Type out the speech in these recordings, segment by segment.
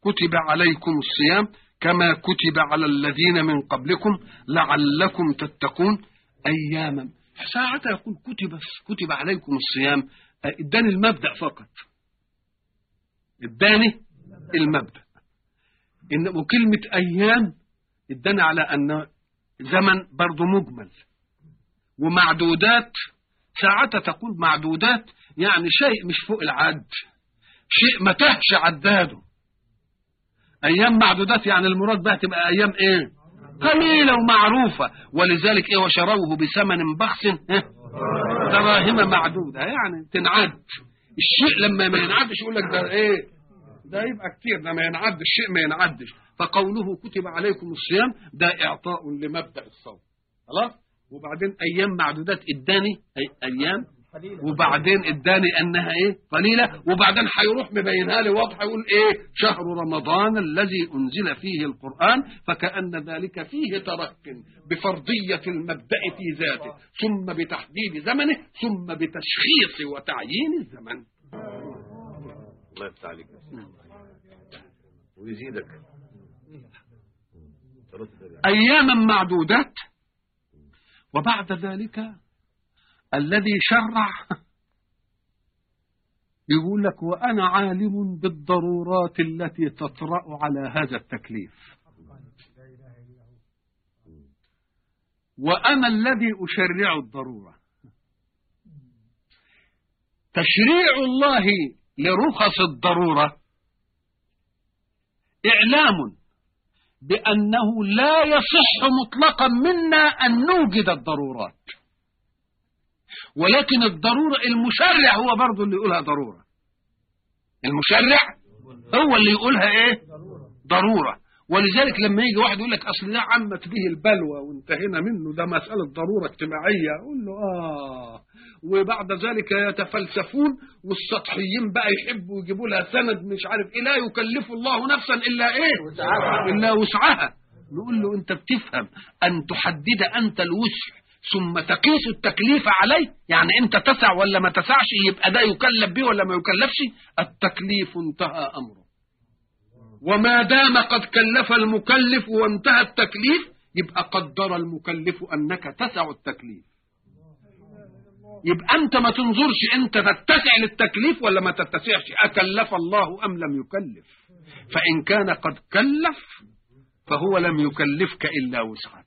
كتب عليكم الصيام كما كتب على الذين من قبلكم لعلكم تتقون أياما ساعتها يقول كتب كتب عليكم الصيام اداني المبدأ فقط اداني المبدأ إن وكلمة أيام اداني على أن زمن برضه مجمل ومعدودات ساعتها تقول معدودات يعني شيء مش فوق العد شيء ما تهش عداده ايام معدودات يعني المراد بها تبقى ايام ايه قليلة ومعروفة ولذلك ايه وشروه بثمن بخس إيه؟ دراهم معدودة يعني تنعد الشيء لما ما ينعدش يقول لك ده ايه ده يبقى كتير ده ما ينعد الشيء ما ينعدش فقوله كتب عليكم الصيام ده اعطاء لمبدأ الصوم خلاص وبعدين ايام معدودات اداني أي ايام وبعدين اداني انها ايه قليله وبعدين هيروح مبينها لي واضحه يقول ايه شهر رمضان الذي انزل فيه القران فكان ذلك فيه ترك بفرضيه المبدا في ذاته ثم بتحديد زمنه ثم بتشخيص وتعيين الزمن الله يفتح عليك ويزيدك اياما معدودات وبعد ذلك الذي شرع يقول لك وأنا عالم بالضرورات التي تطرأ على هذا التكليف وأنا الذي أشرع الضرورة تشريع الله لرخص الضرورة إعلام بأنه لا يصح مطلقا منا أن نوجد الضرورات ولكن الضرورة المشرع هو برضه اللي يقولها ضرورة المشرع هو اللي يقولها ايه ضرورة ولذلك لما يجي واحد يقول لك اصل ده عمت به البلوى وانتهينا منه ده مسألة ضرورة اجتماعية اقول له اه وبعد ذلك يتفلسفون والسطحيين بقى يحبوا يجيبوا لها سند مش عارف ايه لا يكلف الله نفسا الا ايه الا وسعها نقول له انت بتفهم ان تحدد انت الوسع ثم تقيس التكليف عليه يعني انت تسع ولا ما تسعش يبقى ده يكلف به ولا ما يكلفش التكليف انتهى امره وما دام قد كلف المكلف وانتهى التكليف يبقى قدر المكلف انك تسع التكليف يبقى انت ما تنظرش انت تتسع للتكليف ولا ما تتسعش اكلف الله ام لم يكلف فان كان قد كلف فهو لم يكلفك الا وسعك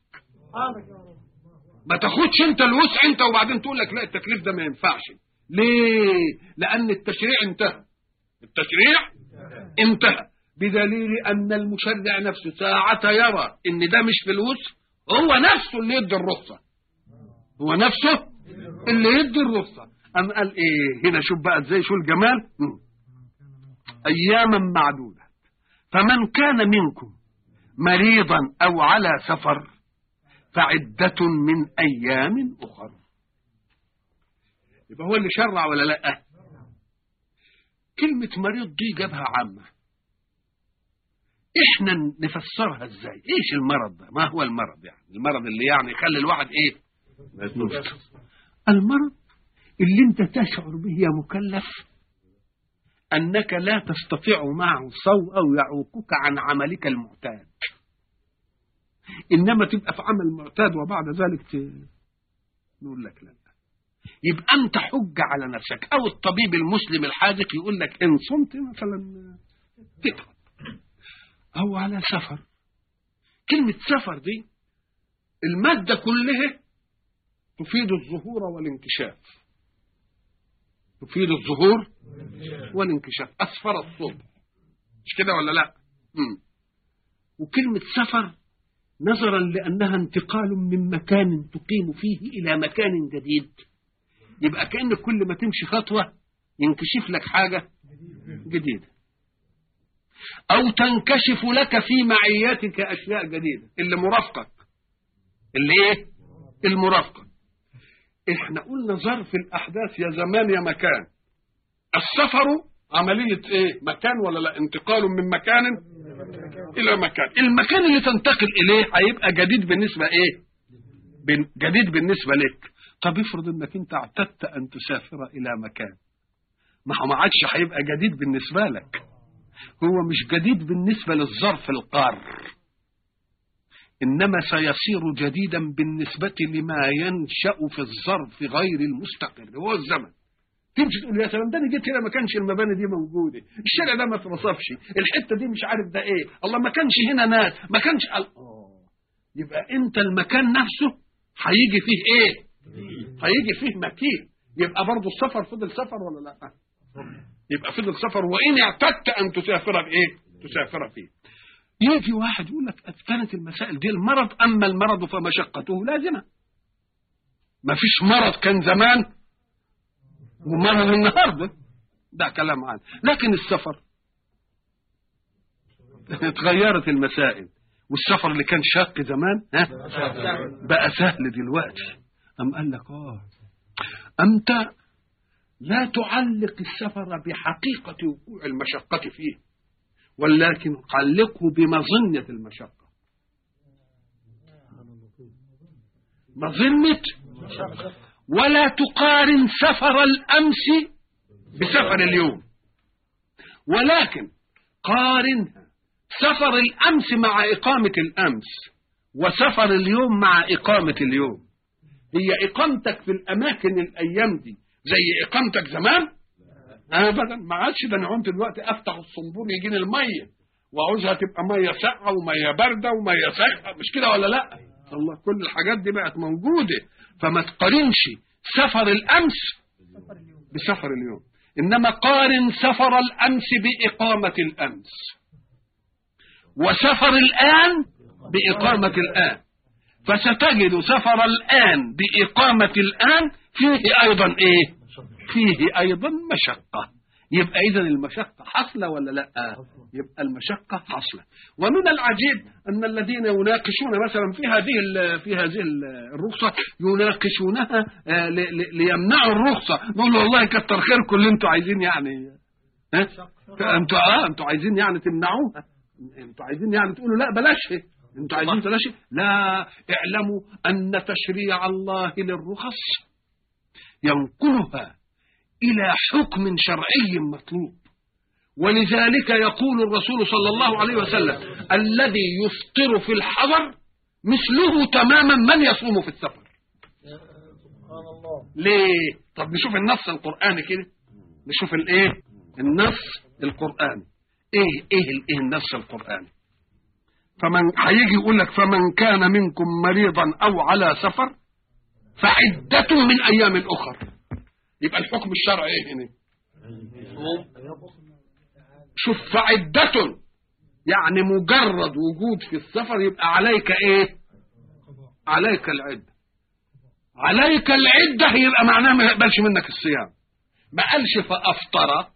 ما تاخدش انت الوسع انت وبعدين تقول لك لا التكليف ده ما ينفعش ليه لان التشريع انتهى التشريع انتهى بدليل ان المشرع نفسه ساعة يرى ان ده مش في الوسع هو نفسه اللي يدي الرخصة هو نفسه اللي يدي الرخصة أم قال ايه هنا شوف بقى ازاي شو الجمال اياما معدودة فمن كان منكم مريضا او على سفر فعدة من أيام أخر يبقى هو اللي شرع ولا لا كلمة مريض دي جابها عامة احنا نفسرها ازاي ايش المرض ده ما هو المرض يعني المرض اللي يعني يخلي الواحد ايه المرض اللي انت تشعر به يا مكلف انك لا تستطيع معه الصوم او يعوقك عن عملك المعتاد انما تبقى في عمل معتاد وبعد ذلك ت... نقول لك لا يبقى انت حجة على نفسك او الطبيب المسلم الحاذق يقول لك ان صمت مثلا تتعب او على سفر كلمة سفر دي المادة كلها تفيد الظهور والانكشاف تفيد الظهور والانكشاف أسفر الصبح مش كده ولا لا مم. وكلمة سفر نظرا لأنها انتقال من مكان تقيم فيه إلى مكان جديد يبقى كأن كل ما تمشي خطوة ينكشف لك حاجة جديدة أو تنكشف لك في معياتك أشياء جديدة اللي مرافقك اللي إيه؟ المرافقة إحنا قلنا ظرف الأحداث يا زمان يا مكان السفر عملية إيه؟ مكان ولا لا؟ انتقال من مكان إلى مكان المكان اللي تنتقل إليه هيبقى جديد بالنسبة إيه بن- جديد بالنسبة لك طب افرض انك انت اعتدت ان تسافر الى مكان ما هو ما عادش هيبقى جديد بالنسبة لك هو مش جديد بالنسبة للظرف القار إنما سيصير جديدا بالنسبة لما ينشأ في الظرف غير المستقر هو الزمن تمشي تقول يا سلام ده انا جيت هنا ما كانش المباني دي موجوده الشارع ده ما اترصفش الحته دي مش عارف ده ايه الله ما كانش هنا ناس ما كانش ال- آه. يبقى انت المكان نفسه هيجي فيه ايه هيجي فيه مكين يبقى برضه السفر فضل سفر ولا لا يبقى فضل سفر وان اعتدت ان تسافر بايه تسافر فيه يجي واحد يقول لك كانت المسائل دي المرض اما المرض فمشقته لازمه ما فيش مرض كان زمان ومرض النهارده ده كلام عام لكن السفر اتغيرت المسائل والسفر اللي كان شاق زمان ها بقى سهل دلوقتي أم قال لك اه أنت لا تعلق السفر بحقيقة وقوع المشقة فيه ولكن علقه بمظنة المشقة مظنة ولا تقارن سفر الأمس بسفر اليوم ولكن قارنها سفر الأمس مع إقامة الأمس وسفر اليوم مع إقامة اليوم هي إقامتك في الأماكن الأيام دي زي إقامتك زمان أبدا ما عادش ده أنا قمت دلوقتي أفتح الصنبور يجيني المية وعاوزها تبقى مية ساقعة ومية باردة ومية ساقعة مش كده ولا لأ؟ الله كل الحاجات دي بقت موجودة فما تقارنش سفر الأمس بسفر اليوم إنما قارن سفر الأمس بإقامة الأمس وسفر الآن بإقامة الآن فستجد سفر الآن بإقامة الآن فيه أيضا إيه فيه أيضا مشقة يبقى إذا المشقة حصلة ولا لا يبقى المشقة حصلة ومن العجيب أن الذين يناقشون مثلا في هذه ال- في هذه ال- الرخصة يناقشونها آه، ل- ل- ليمنعوا الرخصة نقول والله كتر خيركم اللي انتوا عايزين يعني ها انتوا اه انتوا عايزين يعني تمنعوها انتوا عايزين يعني تقولوا لا بلاش انتوا عايزين بلاش لا اعلموا ان تشريع الله للرخص ينقلها الى حكم شرعي مطلوب ولذلك يقول الرسول صلى الله عليه وسلم الذي يفطر في الحضر مثله تماما من يصوم في السفر سبحان الله ليه طب نشوف النص القرآني كده نشوف الايه النص القرآني ايه ايه ال- ايه النص القرآني فمن هيجي يقول لك فمن كان منكم مريضا او على سفر فعدة من ايام اخر يبقى الحكم الشرعي ايه هنا شوف فعدة يعني مجرد وجود في السفر يبقى عليك ايه عليك العده عليك العدة يبقى معناه ما يقبلش منك الصيام ما قالش فأفطر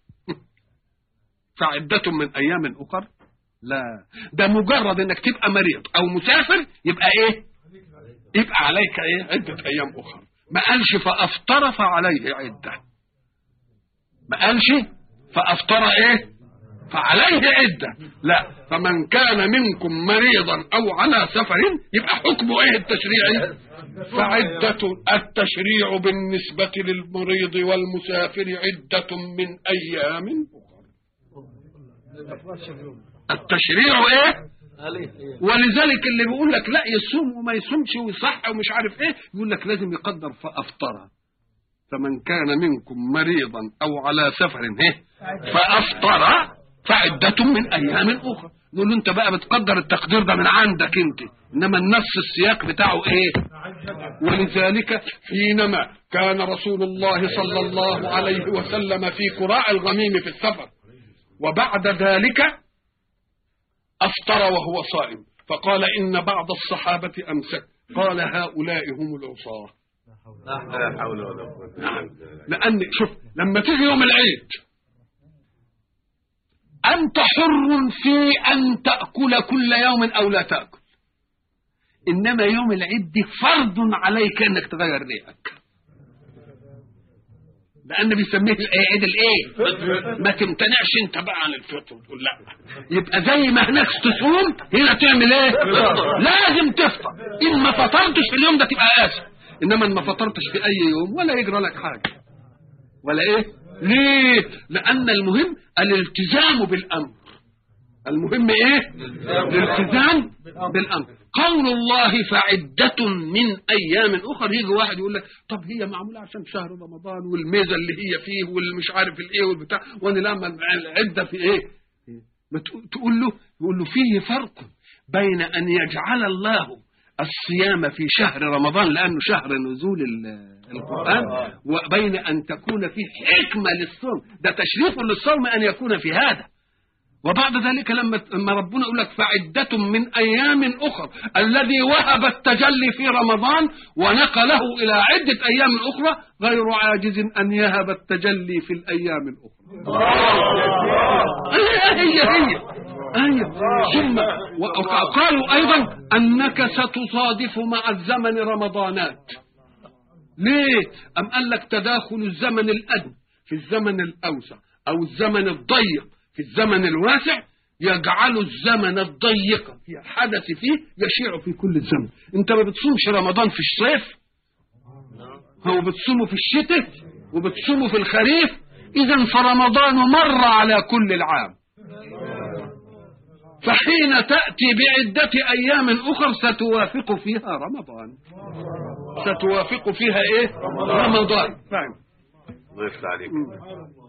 فعدة من أيام أخر لا ده مجرد انك تبقى مريض او مسافر يبقى ايه يبقى عليك ايه عدة ايام اخر ما قالش فافطر فعليه عدة ما قالش فافطر ايه فعليه عدة لا فمن كان منكم مريضا او على سفر يبقى حكمه ايه التشريعي فعدة التشريع بالنسبة للمريض والمسافر عدة من أيام أخرى التشريع إيه؟ ولذلك اللي بيقول لك لا يصوم وما يصومش ويصح ومش عارف إيه يقول لك لازم يقدر فأفطر فمن كان منكم مريضا أو على سفر إيه؟ فأفطر فعدة من أيام أخرى نقول له أنت بقى بتقدر التقدير ده من عندك أنت إنما النص السياق بتاعه إيه؟ ولذلك حينما كان رسول الله صلى الله عليه وسلم في قراء الغميم في السفر وبعد ذلك أفطر وهو صائم فقال إن بعض الصحابة أمسك قال هؤلاء هم العصاة لا حول ولا قوة إلا بالله. لأن شوف لما تيجي يوم العيد أنت حر في أن تأكل كل يوم أو لا تأكل إنما يوم العيد دي فرض عليك أنك تغير ريقك لأن بيسميه الإيه عيد الإيه ما تمتنعش أنت بقى عن الفطر وتقول لا يبقى زي ما هناك تصوم هنا تعمل إيه لازم تفطر إن ما فطرتش في اليوم ده تبقى آسف إنما إن ما فطرتش في أي يوم ولا يجرى لك حاجة ولا ايه ليه لان المهم الالتزام بالامر المهم ايه الالتزام بالامر قول الله فعدة من ايام اخر يجي واحد يقول لك طب هي معموله عشان شهر رمضان والميزه اللي هي فيه والمش عارف الايه والبتاع وانا لما العده في ايه ما تقول- تقول له يقول له فيه فرق بين ان يجعل الله الصيام في شهر رمضان لانه شهر نزول ال- القران وبين ان تكون فيه حكمه للصوم ده تشريف للصوم ان يكون في هذا وبعد ذلك لما لما ربنا يقول لك فعدة من أيام أخر الذي وهب التجلي في رمضان ونقله إلى عدة أيام أخرى غير عاجز أن يهب التجلي في الأيام الأخرى هي هي هي أيوة. ثم وقالوا أيضا أنك ستصادف مع الزمن رمضانات ليه؟ أم قال لك تداخل الزمن الأدنى في الزمن الأوسع أو الزمن الضيق في الزمن الواسع يجعل الزمن الضيق في حدث فيه يشيع في كل الزمن انت ما بتصومش رمضان في الصيف هو بتصومه في الشتاء وبتصومه في الخريف اذا فرمضان مر على كل العام فحين تأتي بعدة أيام أخر ستوافق فيها رمضان ستوافق فيها إيه رمضان فاهم الله يفتح عليك